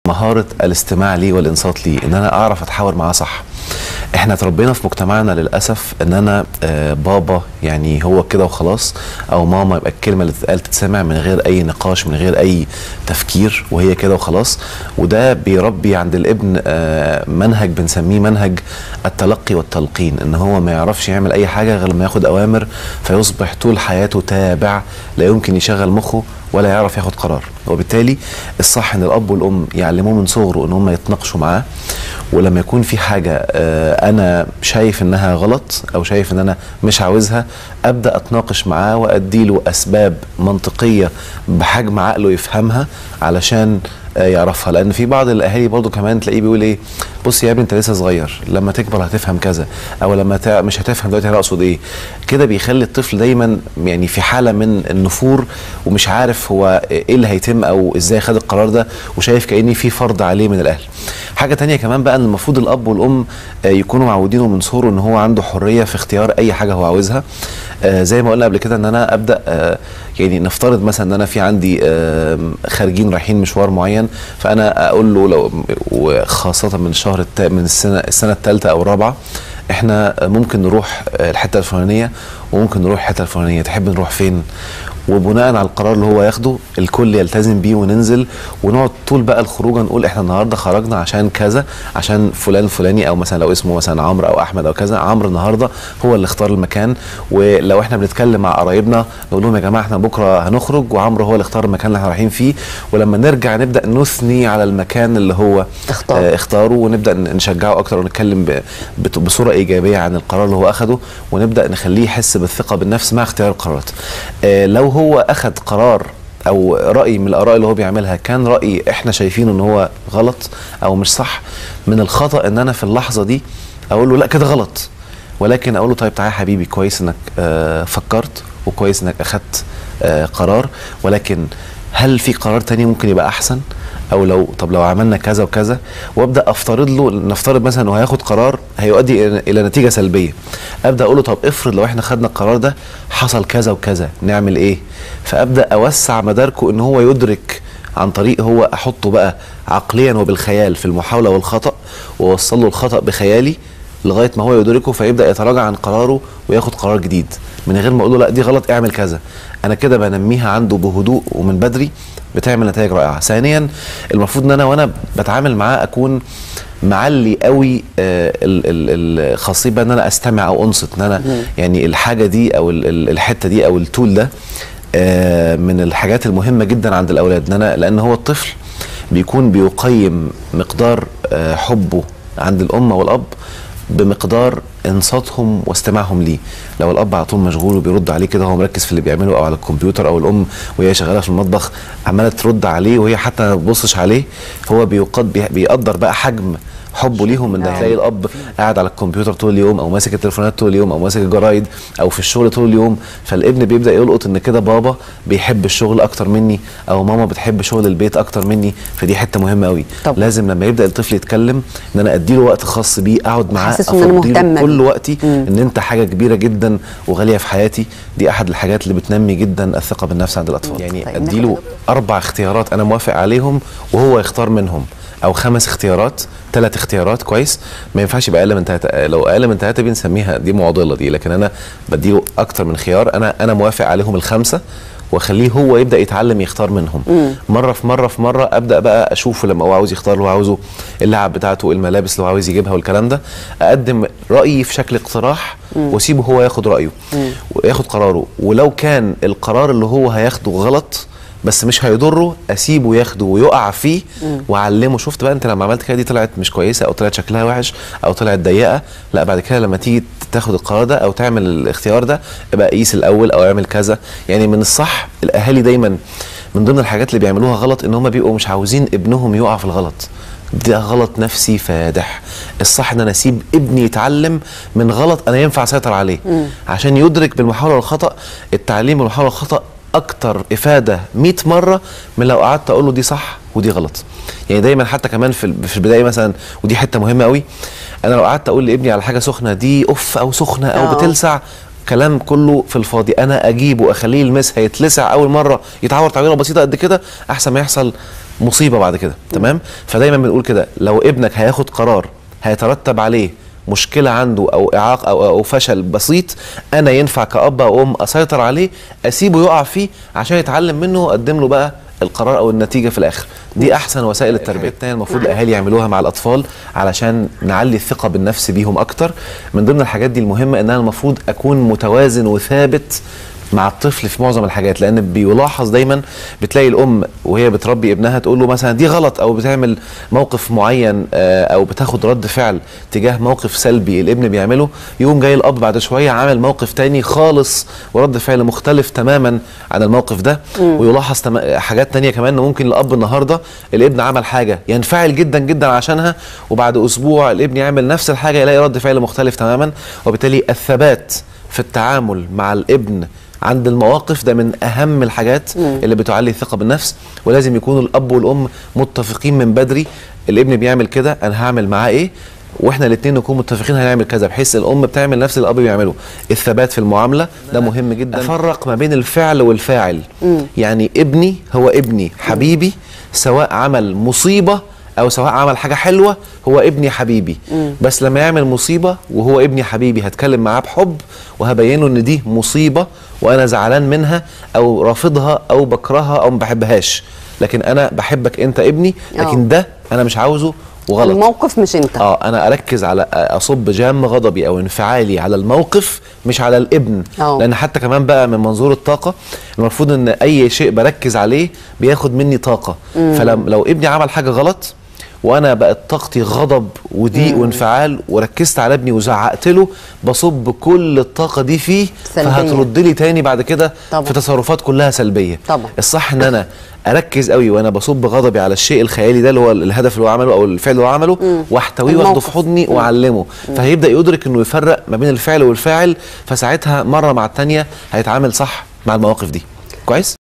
مهاره الاستماع ليه والانصات ليه ان انا اعرف اتحاور معاه صح احنا اتربينا في مجتمعنا للاسف ان انا آه بابا يعني هو كده وخلاص او ماما يبقى الكلمه اللي تتقال تتسمع من غير اي نقاش من غير اي تفكير وهي كده وخلاص وده بيربي عند الابن آه منهج بنسميه منهج التلقي والتلقين ان هو ما يعرفش يعمل اي حاجه غير لما ياخد اوامر فيصبح طول حياته تابع لا يمكن يشغل مخه ولا يعرف ياخد قرار وبالتالي الصح ان الاب والام يعلموه من صغره ان هم يتناقشوا معاه ولما يكون في حاجه آه، انا شايف انها غلط او شايف ان انا مش عاوزها ابدا اتناقش معاه واديله اسباب منطقيه بحجم عقله يفهمها علشان آه، يعرفها لان في بعض الاهالي برضو كمان تلاقيه بيقول ايه بص يا ابني انت لسه صغير لما تكبر هتفهم كذا او لما تع... مش هتفهم دلوقتي انا اقصد ايه كده بيخلي الطفل دايما يعني في حاله من النفور ومش عارف هو ايه اللي هيتم او ازاي خد القرار ده وشايف كاني في فرض عليه من الاهل حاجه تانية كمان بقى ان المفروض الاب والام آه، يكونوا معودينه من صغره ان هو عنده حريه في اختيار اي حاجه هو عاوزها آه، زي ما قلنا قبل كده ان انا ابدا آه، يعني نفترض مثلا ان انا في عندي آه، خارجين رايحين مشوار معين فانا اقول له لو وخاصه من الشهر التا من السنه السنه الثالثه او الرابعه احنا ممكن نروح آه، الحته الفلانيه وممكن نروح الحته الفلانيه تحب نروح فين وبناء على القرار اللي هو ياخده الكل يلتزم بيه وننزل ونقعد طول بقى الخروجه نقول احنا النهارده خرجنا عشان كذا عشان فلان الفلاني او مثلا لو اسمه مثلا عمرو او احمد او كذا عمرو النهارده هو اللي اختار المكان ولو احنا بنتكلم مع قرايبنا نقول لهم يا جماعه احنا بكره هنخرج وعمرو هو اللي اختار المكان اللي احنا رايحين فيه ولما نرجع نبدا نثني على المكان اللي هو اختار. آه اختاره ونبدا ن- نشجعه اكتر ونتكلم ب- بت- بصوره ايجابيه عن القرار اللي هو اخده ونبدا نخليه يحس بالثقه بالنفس مع اختيار القرارات آه لو هو اخذ قرار او راي من الاراء اللي هو بيعملها كان راي احنا شايفينه ان هو غلط او مش صح من الخطا ان انا في اللحظه دي اقول له لا كده غلط ولكن اقول له طيب تعالى يا حبيبي كويس انك آه فكرت وكويس انك اخذت آه قرار ولكن هل في قرار تاني ممكن يبقى احسن او لو طب لو عملنا كذا وكذا وابدا افترض له نفترض مثلا انه هياخد قرار هيؤدي الى إلى نتيجه سلبيه ابدا اقول له طب افرض لو احنا خدنا القرار ده حصل كذا وكذا نعمل ايه فابدا اوسع مداركه ان هو يدرك عن طريق هو احطه بقى عقليا وبالخيال في المحاوله والخطا واوصل له الخطا بخيالي لغايه ما هو يدركه فيبدا يتراجع عن قراره وياخد قرار جديد من غير ما اقول له لا دي غلط اعمل كذا انا كده بنميها عنده بهدوء ومن بدري بتعمل نتائج رائعه ثانيا المفروض ان انا وانا بتعامل معاه اكون معلي قوي آه، ال- ال- الخاصيه بقى ان انا استمع او انصت ان انا يعني الحاجه دي او ال- ال- الحته دي او التول ده آه، من الحاجات المهمه جدا عند الاولاد ان انا لان هو الطفل بيكون بيقيم مقدار آه، حبه عند الام والاب بمقدار انصاتهم واستماعهم ليه لو الاب على طول مشغول وبيرد عليه كده هو مركز في اللي بيعمله او على الكمبيوتر او الام وهي شغاله في المطبخ عماله ترد عليه وهي حتى ما بتبصش عليه هو بيقد بي- بيقدر بقى حجم حبه ليهم ان نعم. تلاقي الاب قاعد على الكمبيوتر طول اليوم او ماسك التليفونات طول اليوم او ماسك الجرايد او في الشغل طول اليوم فالابن بيبدا يلقط ان كده بابا بيحب الشغل اكتر مني او ماما بتحب شغل البيت اكتر مني فدي حته مهمه قوي طب. لازم لما يبدا الطفل يتكلم ان انا اديله وقت خاص بيه اقعد معاه حاسس إن أنا أفضيله مهتمة كل بيه. وقتي ان انت حاجه كبيره جدا وغاليه في حياتي دي احد الحاجات اللي بتنمي جدا الثقه بالنفس عند الاطفال يعني طيب، اديله ناخد- اربع اختيارات انا موافق عليهم وهو يختار منهم او خمس اختيارات ثلاث اختيارات كويس ما ينفعش يبقى اقل من ثلاثه لو اقل من ثلاثه بنسميها دي معضله دي لكن انا بديله اكتر من خيار انا انا موافق عليهم الخمسه واخليه هو يبدا يتعلم يختار منهم مره في مره في مره ابدا بقى اشوفه لما هو عاوز يختار اللي هو عاوزه اللعب بتاعته الملابس اللي هو عاوز يجيبها والكلام ده اقدم رايي في شكل اقتراح واسيبه هو ياخد رايه وياخد قراره ولو كان القرار اللي هو هياخده غلط بس مش هيضره اسيبه ياخده ويقع فيه واعلمه شفت بقى انت لما عملت كده دي طلعت مش كويسه او طلعت شكلها وحش او طلعت ضيقه لا بعد كده لما تيجي تاخد القرار ده او تعمل الاختيار ده ابقى قيس الاول او اعمل كذا يعني من الصح الاهالي دايما من ضمن الحاجات اللي بيعملوها غلط ان هم بيبقوا مش عاوزين ابنهم يقع في الغلط ده غلط نفسي فادح الصح ان انا اسيب ابني يتعلم من غلط انا ينفع اسيطر عليه عشان يدرك بالمحاوله والخطا التعليم بالمحاوله والخطا اكتر افاده 100 مره من لو قعدت اقول له دي صح ودي غلط يعني دايما حتى كمان في ال- في البدايه مثلا ودي حته مهمه قوي انا لو قعدت اقول لابني على حاجه سخنه دي اوف او سخنه او آه. بتلسع كلام كله في الفاضي انا اجيبه اخليه يلمسها يتلسع اول مره يتعور تعويره بسيطه قد كده احسن ما يحصل مصيبه بعد كده تمام فدايما بنقول كده لو ابنك هياخد قرار هيترتب عليه مشكله عنده او اعاق او او فشل بسيط انا ينفع كاب او ام اسيطر عليه اسيبه يقع فيه عشان يتعلم منه واقدم له بقى القرار او النتيجه في الاخر دي احسن وسائل التربيه الثانيه المفروض الاهالي يعملوها مع الاطفال علشان نعلي الثقه بالنفس بيهم اكتر من ضمن الحاجات دي المهمه ان انا المفروض اكون متوازن وثابت مع الطفل في معظم الحاجات لان بيلاحظ دايما بتلاقي الام وهي بتربي ابنها تقول له مثلا دي غلط او بتعمل موقف معين آه، او بتاخد رد فعل تجاه موقف سلبي الابن بيعمله يقوم جاي الاب بعد شويه عامل موقف تاني خالص ورد فعل مختلف تماما عن الموقف ده ويلاحظ تم- حاجات تانية كمان إن ممكن الاب النهارده الابن عمل حاجه ينفعل جدا جدا عشانها وبعد اسبوع الابن يعمل نفس الحاجه يلاقي رد فعل مختلف تماما وبالتالي الثبات في التعامل مع الابن عند المواقف ده من اهم الحاجات اللي بتعلي الثقه بالنفس ولازم يكونوا الاب والام متفقين من بدري الابن بيعمل كده انا هعمل معاه ايه واحنا الاثنين نكون متفقين هنعمل كذا بحيث الام بتعمل نفس اللي الاب بيعمله الثبات في المعامله ده مهم جدا افرق ما بين الفعل والفاعل يعني ابني هو ابني حبيبي سواء عمل مصيبه او سواء عمل حاجه حلوه هو ابني حبيبي بس لما يعمل مصيبه وهو ابني حبيبي هتكلم معاه بحب وهبين له ان دي مصيبه وانا زعلان منها او رافضها او بكرهها او ما بحبهاش لكن انا بحبك انت ابني لكن آه. ده انا مش عاوزه وغلط الموقف مش انت اه انا اركز على اصب جام غضبي او انفعالي على الموقف مش على الابن أوه. لان حتى كمان بقى من منظور الطاقه المفروض ان اي شيء بركز عليه بياخد مني طاقه فلو لو ابني عمل حاجه غلط وانا بقت طاقتي غضب وضيق وانفعال وركزت على ابني وزعقت له بصب كل الطاقه دي فيه سلبية. فهترد لي تاني بعد كده طبعا. في تصرفات كلها سلبيه طبعا. الصح ان انا اركز قوي وانا بصب غضبي على الشيء الخيالي ده اللي هو الهدف اللي هو عمله او الفعل اللي هو عمله واحتويه واخده الموقف. في حضني واعلمه فهيبدا يدرك انه يفرق ما بين الفعل والفاعل فساعتها مره مع الثانيه هيتعامل صح مع المواقف دي كويس